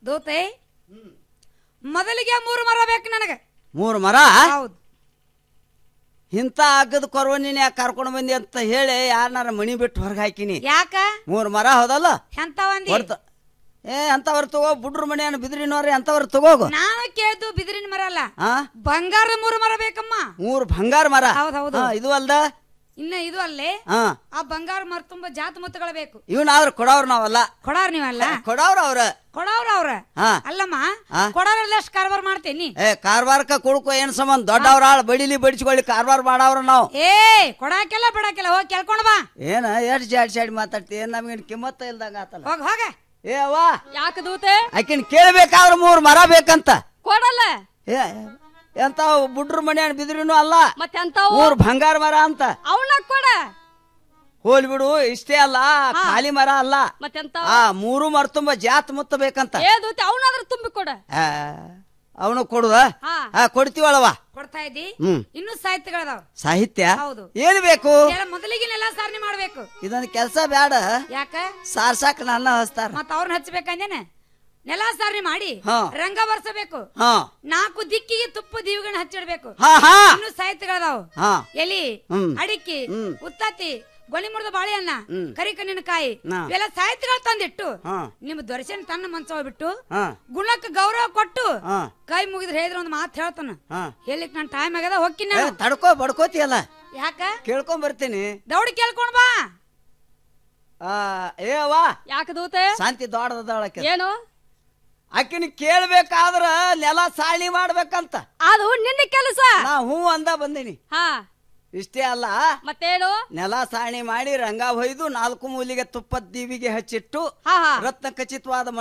ದೂತೆ ಮೊದಲಿಗೆ ಮೂರು ಮರ ಬೇಕು ನನಗೆ ಮೂರು ಮರ ಹೌದು ಇಂಥ ಅಗ್ಗದ ಕೊರವ ನೀನ್ ಯಾಕೆ ಕರ್ಕೊಂಡು ಬಂದಿ ಅಂತ ಹೇಳಿ ಯಾರನ್ನಾರ ಮಣಿ ಬಿಟ್ಟು ಹೊರಗೆ ಹಾಕಿನಿ ಯಾಕ ಮೂರು ಮರ ಹೌದಲ್ಲ ಎಂತ ಒಂದಿ ಹೊರ್ತ ಏ ಅಂತವ್ರ ತಗೋ ಬುಡ್ರ ಮನೆ ಬಿದ್ರಿನವ್ರಿ ಅಂತವ್ರ ತಗೋಗು ನಾನು ಕೇಳ್ದು ಬಿದಿರಿನ ಮರ ಅಲ್ಲ ಹಾ ಬಂಗಾರದ ಮೂರು ಮರ ಬೇಕಮ್ಮ ಮೂರು ಬಂಗಾರ ಮರ ಹೌದ್ ಹೌದು. ಹಾ, ಇದು ಅಲ್ದ ಇನ್ನ ಇದು ಅಲ್ಲೇ ಹಾ ಆ ಬಂಗಾರ ಮರ ತುಂಬಾ ಜಾತ ಮುತ್ತುಗಳು ಬೇಕು ಇವನಾದ್ರ ಕೊಡವ್ರ ನಾವಲ್ಲ ಕೊಡಾರ್ ನೀವಲ್ಲ ಕೊಡವ್ರ ಅವ್ರ ಕೊಡವ್ರ ಅವ್ರ ಹಾ ಅಲ್ಲಮ್ಮ ಹಾ. ಕೊಡೋರೆಲ್ಲ ಎಷ್ಟು ಕಾರವಾರ ಮಾಡ್ತೇನಿ ಏ ಕಾರವಾರಕ್ಕ ಕುಡ್ಕೊ ಏನ್ ಸಂಬಂಧ ದೊಡ್ಡವ್ರ ಆಳ್ ಬಡಿಲಿ ಬಡಿಸ್ಕೊಳ್ಳಿ ಕಾರವಾರ ಮಾಡವ್ರ ನಾವು ಏ ಕೊಡಾಕೆಲ್ಲ ಬಿಡಾಕೆಲ್ಲ ಹೋಗಿ ಕೇಳ್ಕೊಂಡ್ ಬಾ ಏನ ಎಷ್ಟ್ ಜಾಡ್ ಜಾಡಿ ಮಾತಾಡ್ತಿ ಏನ್ ನಮ್ಗೇನ್ ಕಿಮ್ಮತ್ತ ಇಲ್ದಂಗ ಆತಲ್ಲ ಹೋಗ್ ಹೋಗ ಏ ಅವ್ವ ಯಾಕ ದೂತೆ ಆಕಿನ್ ಕೇಳ್ಬೇಕಾದ್ರ ಮೂರ್ ಮರ ಬೇಕಂತ ಕೊಡಲ್ಲ ಏ ಎಂತ ಬುಡ್ರ ಮನೆ ಬಿದ್ರಿನೂ ಅಲ್ಲ ಮತ್ತೆಂತಾವು ಮೂರ್ ಬಂಗಾರ ಮರ ಅಂತ ಅವನ್ನ ಕೊಡ ಹೋಲ್ ಬಿಡು ಇಷ್ಟೇ ಅಲ್ಲ ಖಾಲಿ ಮರ ಅಲ್ಲ ಮತ್ತೆಂತಾವ ಆ ಮೂರು ಮರ ತುಂಬಾ ಜಾತ್ ಮುತ್ತ ಬೇಕಂತ ಏ ದೂತೆ ಅವನಾದ್ರೂ ತುಂಬಿ ಕೊಡ ಅವನು ಕೊಡುದ ಹಾ ಹಾ ಕೊಡ್ತೀವಳವ ಕೊಡ್ತಾ ಇದ್ದಿ ಹ್ಮ್ ಇನ್ನೂ ಸಾಹಿತ್ಯಗಳದಾವ ಸಾಹಿತ್ಯ ಹೌದು. ಏನ್ ಬೇಕು ಮೊದಲಿಗೆನೆಲ್ಲ ಸಾರಣೆ ಮಾಡ್ಬೇಕು ಇದೊಂದು ಕೆಲಸ ಬೇಡ ಯಾಕ ಸಾರ್ಸಾಕ್ ನನ್ನ ಹಚ್ತಾರ ಮತ್ತ ಅವ್ರನ್ನ ಹಚ್ಚಬೇಕಂದೇನೆ ನೆಲ ಸಾರಣೆ ಮಾಡಿ ಹಾ. ರಂಗ ಬರ್ಸಬೇಕು ಹಾ ನಾಲ್ಕು ದಿಕ್ಕಿಗೆ ತುಪ್ಪ ದೀವಿಗಳನ್ನ ಹಚ್ಚಿಡ್ಬೇಕು ಹಾ ಹಾ ಇನ್ನು ಸಾಹಿತ್ಯಗಳದಾವ ಹಾ ಎಲಿ ಹ್ಮ್. ಅಡಿಕೆ ಹ್ಮ್. ಉತ್ತತ್ತಿ ಗೊನಿ ಮುರಿದ ಬಾಳೆಹಣ್ಣ ಹ್ಮ್. ಕರಿಕಣ್ಣಿನ ಕಾಯಿ ಹಾ. ಇವೆಲ್ಲ ಸಾಹಿತ್ಯಗಳು ತಂದಿಟ್ಟು ಹಾ ನಿಮ್ ದರ್ಶನ ತನ್ನ ಮನ್ಸ ಬಿಟ್ಟು ಹಾ ಗುಣಕ್ಕೆ ಗೌರವ ಕೊಟ್ಟು ಹಾ ಕೈ ಮುಗಿದ್ರೆ ಹೇಳಿದ್ರ ಒಂದು ಮಾತು ಹೇಳ್ತಾನ ಹಾ ಹೇಳಿಕ್ ನನ್ ಟೈಮ್ ಆಗ್ಯದ ಹೋಗ್ತೀನಿ ಏ, ನಾನು ತಡ್ಕೋ ಬಡ್ಕೋತಿಯಲ್ಲ ಯಾಕ ಕೇಳ್ಕೊಂಡ್ ಬರ್ತೀನಿ ದೌಡಿ ಕೇಳ್ಕೊಂಡ್ ಬಾ ಆ ಏ ಅವ್ವ ಯಾಕ ದೂತೆ ಶಾಂತಿ ದೊಡ್ಡದಾಳಕ್ಕೆ ಏನು ಆಕಿನ ಕೇಳ್ಬೇಕಾದ್ರ ನೆಲ ಸಾಳಿ ಮಾಡ್ಬೇಕಂತ ಅದು ನಿನ್ನ ಕೆಲಸ ನಾ ಹೂ ಅಂದ ಬಂದೀನಿ ಹಾ ಇಷ್ಟೇ ಅಲ್ಲ ಮತ್ತೇನು ನೆಲ ಸಾಣಿ ಮಾಡಿ ರಂಗ ಹೊಯ್ದು ನಾಲ್ಕು ಮೂಲಿಗೆ ತುಪ್ಪದ ದೀವಿಗೆ ಹಚ್ಚಿಟ್ಟು ಹಾ ಹಾ ರತ್ನ ಖಚಿತವಾದ